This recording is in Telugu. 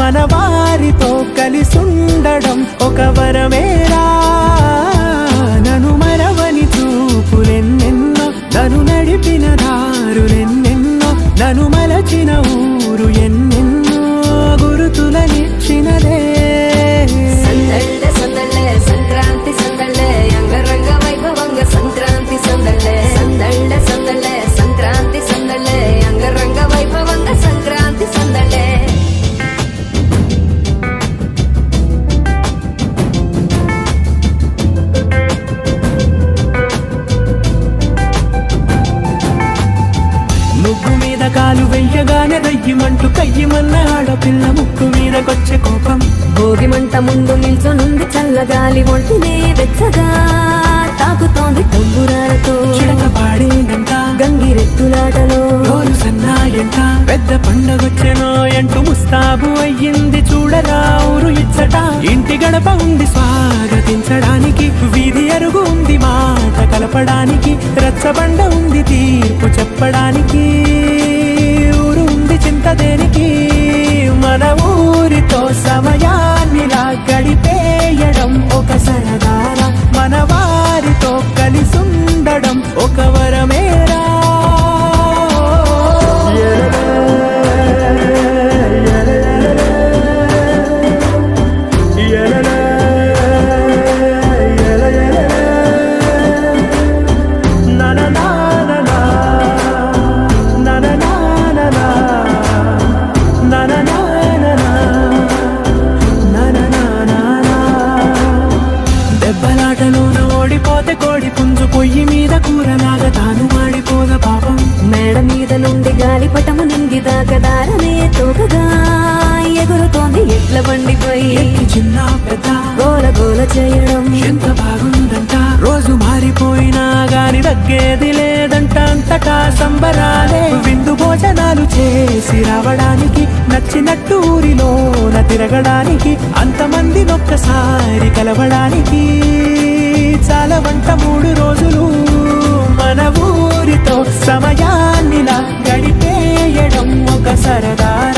మన వారితో కలిసుండడం ఒక వరమేరా నన్ను మరవని చూపులెన్నెన్నో నన్ను నడిపిన దారులెన్నెన్నో నన్ను మలచిన ఊరు ఎన్నెన్నో గురుతులనిచ్చినదే సందళ్ళ సందళ్ళ సంక్రాంతి సందళ్ళ అంగరంగ వైభవంగ సంక్రాంతి సందళ్ళ సందళ్ళ సందళ్ళ సంక్రాంతి సందళ్ళ అంగరంగ వైభవంగ సంక్రాంతి సందళ్ళ ముగ్గు మీద కాలు వెయ్యగానే దయ్యమంటూ కయ్యమన్న ఆడపిల్ల ముక్కు మీదకొచ్చే కోపం భోగి మంట ముందు నిల్చొనుంది చల్లగాలి ఒంటినే వెచ్చగా తాకుతోంది తంబురాలతో చిడక పాడేనంట గంగిరెద్దులాటలో రోజు సన్నాయంట పెద్ద పండగొచ్చెనో ఎంటూ ముస్తాబు అయ్యింది చూడరా ఊరు ఇచ్చట ఇంటి గడప ఉంది స్వాగతించడానికి వీధి అరుగు ఉంది మాట కలపడానికి రచ్చబండ ఉంది తీర్పు చెప్పడానికి ఊరు ఉంది చింత దేనికి మన ఊరితో సమయాన్నిలా గడిపేయడం ఒక సరదారా మన వారితో కలిసుండడం ఒక వరమేరా Na na na na na na na na na na na na na na నా నా నా నా నా. దెబ్బలాటలోన ఓడిపోతే కోడి పుంజు పొయ్యి మీద కూరలాగా తాను మాడిపోద పాపం మేడ మీద నుండి గాలిపటము నింగి దాకదారనే తోకగా ఎగురుతోంది ఎట్ల బండిపై ఎక్కి చిన్న పెద్ద గోల గోల చేయడం ఎంత బాగుందంట రోజు మారిపోయినా గాని తగ్గేది లేదంట అంతటా సంబరాలే విందు భోజనాలు చేసి రావడానికి నచ్చినట్టు ఊరిలోన తిరగడానికి అంతమంది ఒక్కసారి కలవడానికి చాలా వంట మూడు రోజులు మన ఊరితో సమయాన్నిలా గడిపేయడం ఒక సరదారా